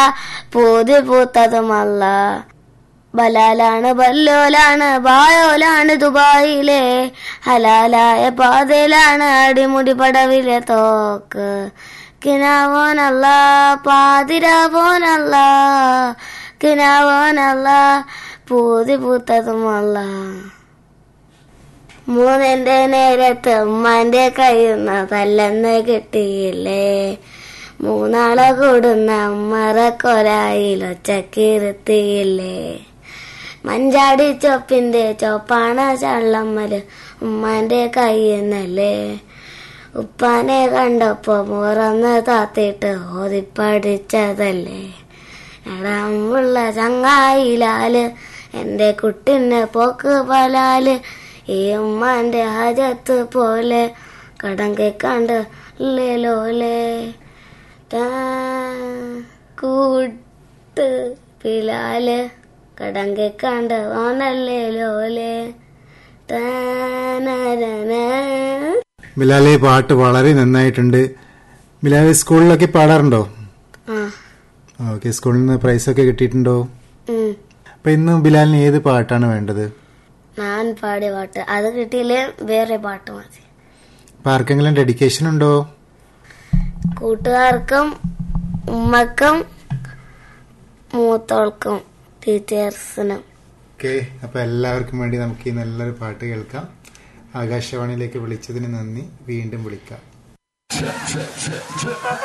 പൂതി പൂത്തതുമല്ല ബലാലാണ് ബല്ലോലാണ് ബായോലാണ് ദുബായിലെ ഹലാലായ പാതയിലാണ് അടിമുടി പടവിലെ തോക്ക് കിനാവോനല്ല പാതിരാവോനല്ല കിനാവോനല്ല പൂതി പൂത്തതുമല്ല മൂന്നിന്റെ നേരത്ത് ഉമ്മാന്റെ കയ്യുന്ന തല്ലെന്ന് കിട്ടിയില്ലേ മൂന്നാളെ കൂടുന്ന ഉമ്മറക്കൊരായിൽ ഒച്ചക്കിരുത്തിയില്ലേ മഞ്ചാടി ചൊപ്പിന്റെ ചോപ്പാണ് ചള്ളമ്മല് ഉമ്മാന്റെ കയ്യുന്നല്ലേ ഉപ്പാനെ കണ്ടപ്പോ മുറന്ന് താത്തിട്ട് ഓതിപ്പടിച്ചതല്ലേ എടാമുള്ള ചങ്ങായിലാല് എന്റെ കുട്ടിന്റെ പോക്ക് പലാല് ഈ ഉമ്മാന്റെ ഹജത്ത് പോലെ കടം കേക്കാണ്ട് ലോലേ കൂട്ട് പിലാല് കടം കേക്കാണ്ട് ഓനല്ലേ ലോലേ താനരന ബിലാലെ പാട്ട് വളരെ നന്നായിട്ടുണ്ട് ബിലാലെ സ്കൂളിലൊക്കെ പാടാറുണ്ടോ ആ ഓക്കെ സ്കൂളിൽ നിന്ന് പ്രൈസൊക്കെ കിട്ടിയിട്ടുണ്ടോ ഉം. അപ്പൊ ഇന്ന് ബിലാലിന് ഏത് പാട്ടാണ് വേണ്ടത് ഞാൻ പാടിയ പാട്ട് അത് കിട്ടിയില്ലേ വേറെ പാട്ട് മതി അപ്പൊ ആർക്കെങ്കിലും ഡെഡിക്കേഷൻ ഉണ്ടോ കൂട്ടുകാർക്കും ഉമ്മക്കും മൂത്തോൾക്കും ടീച്ചേഴ്സിനും ഓക്കെ അപ്പൊ എല്ലാവർക്കും വേണ്ടി നമുക്ക് ഈ നല്ലൊരു പാട്ട് കേൾക്കാം ആകാശവാണിയിലേക്ക് വിളിച്ചതിന് നന്ദി വീണ്ടും വിളിക്കാം